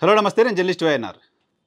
hello నమస్తే నేను journalist YNR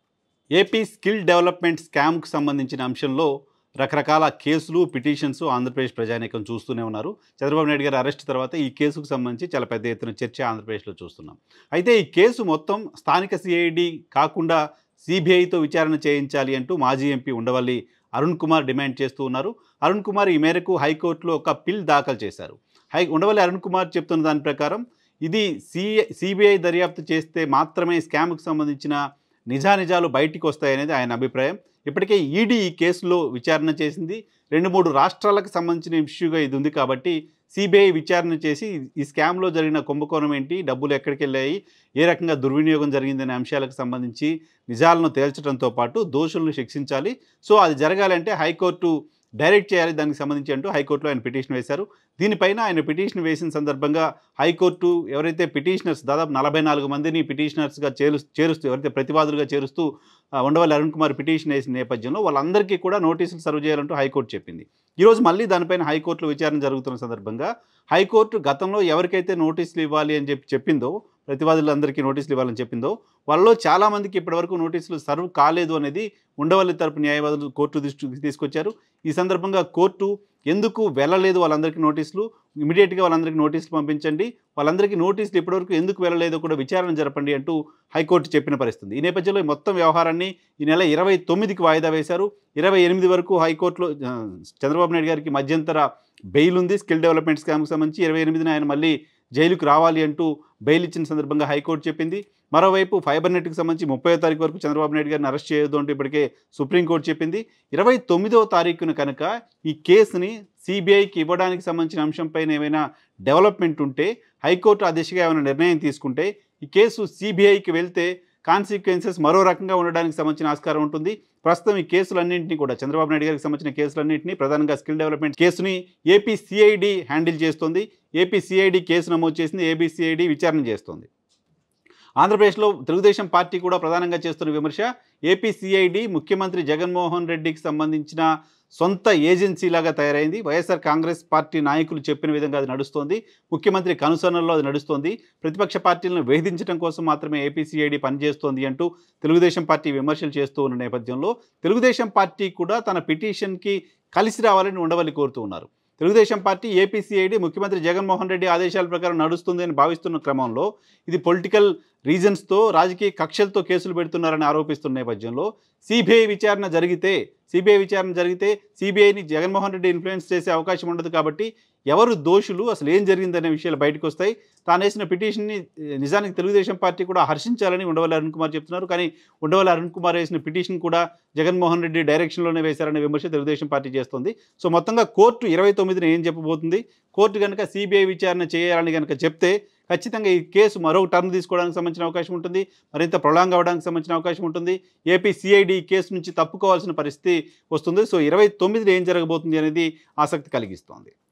AP skill development స్కామ్కు సంబంధించిన అంశంలో రకరకాల కేసులు పిటిషన్స్ ఆంధ్రప్రదేశ్ ప్రజానీకం చూస్తూనే ఉన్నారు చంద్రబాబు నాయుడు గారి అరెస్ట్ తర్వాత ఈ కేసుకు సంబంధించి చాలా పెద్ద ఎత్తున చర్చ ఆంధ్రప్రదేశ్లో చూస్తున్నాం అయితే ఈ కేసు మొత్తం స్థానిక సిఐడి కాకుండా సిబిఐతో విచారణ చేయించాలి అంటూ మాజీ ఎంపీ ఉండవల్లి అరుణ్ కుమార్ డిమాండ్ చేస్తూ ఉన్నారు అరుణ్ కుమార్ ఈ మేరకు హైకోర్టులో ఒక పిల్ దాఖలు చేశారు హై ఉండవల్లి అరుణ్ కుమార్ చెప్తున్న దాని ప్రకారం ఇది సి సిబిఐ దర్యాప్తు చేస్తే మాత్రమే స్కామ్కు సంబంధించిన నిజానిజాలు బయటికి వస్తాయనేది ఆయన అభిప్రాయం ఇప్పటికే ఈడీ ఈ కేసులో విచారణ చేసింది రెండు మూడు రాష్ట్రాలకు సంబంధించిన ఇష్యూగా ఇది ఉంది కాబట్టి సిబిఐ విచారణ చేసి ఈ స్కామ్లో జరిగిన కుంభకోణం ఏంటి డబ్బులు ఎక్కడికి వెళ్ళాయి ఏ రకంగా దుర్వినియోగం జరిగిందనే అంశాలకు సంబంధించి నిజాలను తేల్చడంతో పాటు దోషులను శిక్షించాలి సో అది జరగాలంటే హైకోర్టు డైరెక్ట్ చేయాలి దానికి సంబంధించి అంటూ హైకోర్టులో ఆయన పిటిషన్ వేశారు దీనిపైన ఆయన పిటిషన్ వేసిన సందర్భంగా హైకోర్టు ఎవరైతే పిటిషనర్స్ దాదాపు నలభై నాలుగు మందిని పిటిషనర్స్గా చేరు చేరుస్తూ ఎవరైతే ప్రతివాదులుగా చేరుస్తూ ఆ, ఉండవల్లి అరుణ్ కుమార్ పిటిషన్ వేసిన నేపథ్యంలో వాళ్ళందరికీ కూడా నోటీసులు సర్వ్ చేయాలంటూ హైకోర్టు చెప్పింది ఈరోజు మళ్ళీ దానిపైన హైకోర్టులో విచారణ జరుగుతున్న సందర్భంగా హైకోర్టు గతంలో ఎవరికైతే నోటీసులు ఇవ్వాలి అని చెప్పి చెప్పిందో ప్రతివాదులందరికీ నోటీసులు ఇవ్వాలని చెప్పిందో వాళ్ళలో చాలామందికి ఇప్పటివరకు నోటీసులు సర్వ్ కాలేదు అనేది ఉండవల్లి తరపు న్యాయవాదులు కోర్టు దృష్టికి తీసుకొచ్చారు ఈ సందర్భంగా కోర్టు ఎందుకు వెళ్ళలేదు వాళ్ళందరికీ నోటీసులు ఇమీడియట్గా వాళ్ళందరికీ నోటీసులు పంపించండి వాళ్ళందరికీ నోటీసులు ఇప్పటివరకు ఎందుకు వెళ్ళలేదో కూడా విచారణ జరపండి అంటూ హైకోర్టు చెప్పిన పరిస్థితి ఈ నేపథ్యంలో ఈ మొత్తం వ్యవహారాన్ని ఈ నెల ఇరవై తొమ్మిదికి వాయిదా వేశారు ఇరవై ఎనిమిది వరకు హైకోర్టులో ఆ, చంద్రబాబు నాయుడు గారికి మధ్యంతర బెయిల్ ఉంది స్కిల్ డెవలప్మెంట్ స్కామ్కి సంబంధించి ఇరవై ఎనిమిదిన ఆయన మళ్ళీ జైలుకు రావాలి అంటూ బెయిల్ ఇచ్చిన సందర్భంగా హైకోర్టు చెప్పింది మరోవైపు ఫైబర్ నెట్కి సంబంధించి ముప్పై తారీఖు వరకు చంద్రబాబు నాయుడు గారిని అరెస్ట్ చేయొద్దు అంటూ ఇప్పటికే సుప్రీంకోర్టు చెప్పింది ఇరవై తొమ్మిదవ తారీఖున కనుక ఈ కేసుని సిబిఐకి ఇవ్వడానికి సంబంధించిన అంశంపైన ఏమైనా డెవలప్మెంట్ ఉంటే హైకోర్టు ఆ దిశగా ఏమైనా నిర్ణయం తీసుకుంటే ఈ కేసు సిబిఐకి వెళ్తే కాన్సిక్వెన్సెస్ మరో రకంగా ఉండడానికి సంబంధించిన ఆస్కారం ఉంటుంది ప్రస్తుతం ఈ కేసులన్నింటినీ కూడా చంద్రబాబు నాయుడు గారికి సంబంధించిన కేసులన్నింటినీ ప్రధానంగా స్కిల్ డెవలప్మెంట్ కేసుని ఏపీ సిఐడి హ్యాండిల్ చేస్తుంది ఏపీ సిఐడి కేసు నమోదు చేసింది ఏపీ సిఐడి విచారణ చేస్తుంది ఆంధ్రప్రదేశ్లో తెలుగుదేశం పార్టీ కూడా ప్రధానంగా చేస్తున్న విమర్శ ఏపీ సిఐడి ముఖ్యమంత్రి జగన్మోహన్ రెడ్డికి సంబంధించిన సొంత ఏజెన్సీలాగా తయారైంది వైఎస్ఆర్ కాంగ్రెస్ పార్టీ నాయకులు చెప్పిన విధంగా అది నడుస్తోంది ముఖ్యమంత్రి కనుసరణలో అది నడుస్తోంది ప్రతిపక్ష పార్టీలను వేధించడం కోసం మాత్రమే ఏపీసీఐడి పనిచేస్తోంది అంటూ తెలుగుదేశం పార్టీ విమర్శలు చేస్తూ ఉన్న నేపథ్యంలో తెలుగుదేశం పార్టీ కూడా తన పిటిషన్కి కలిసి రావాలని ఉండవల్లి కోరుతూ ఉన్నారు తెలుగుదేశం పార్టీ ఏపీసీఐడి ముఖ్యమంత్రి జగన్మోహన్ రెడ్డి ఆదేశాల ప్రకారం నడుస్తుంది అని భావిస్తున్న క్రమంలో ఇది పొలిటికల్ రీజన్స్తో రాజకీయ కక్షలతో కేసులు పెడుతున్నారని ఆరోపిస్తున్న నేపథ్యంలో సిబిఐ విచారణ జరిగితే సిబిఐ విచారణ జరిగితే సిబిఐని జగన్మోహన్ రెడ్డి ఇన్ఫ్లుయెన్స్ చేసే అవకాశం ఉండదు కాబట్టి ఎవరు దోషులు అసలు ఏం జరిగిందనే విషయాలు బయటకు వస్తాయి తాను వేసిన పిటిషన్ని ఏ, నిజానికి తెలుగుదేశం పార్టీ కూడా హర్షించాలని ఉండవల్లి అరుణ్ కుమార్ చెప్తున్నారు కానీ ఉండవల్లి అరుణ్ కుమార్ వేసిన పిటిషన్ కూడా జగన్మోహన్ రెడ్డి డైరెక్షన్లోనే వేశారనే విమర్శ తెలుగుదేశం పార్టీ చేస్తుంది సో మొత్తంగా కోర్టు ఇరవై తొమ్మిదిన ఏం చెప్పబోతుంది కోర్టు కనుక సిబిఐ విచారణ చేయాలని కనుక చెప్తే ఖచ్చితంగా ఈ కేసు మరొక టర్న్ తీసుకోవడానికి సంబంధించిన అవకాశం ఉంటుంది మరింత ప్రొలాంగ్ అవ్వడానికి సంబంధించిన అవకాశం ఉంటుంది ఏపీ సిఐడి కేసు నుంచి తప్పుకోవాల్సిన పరిస్థితి వస్తుంది సో ఇరవై తొమ్మిదిలో ఏం జరగబోతుంది అనేది ఆసక్తి కలిగిస్తోంది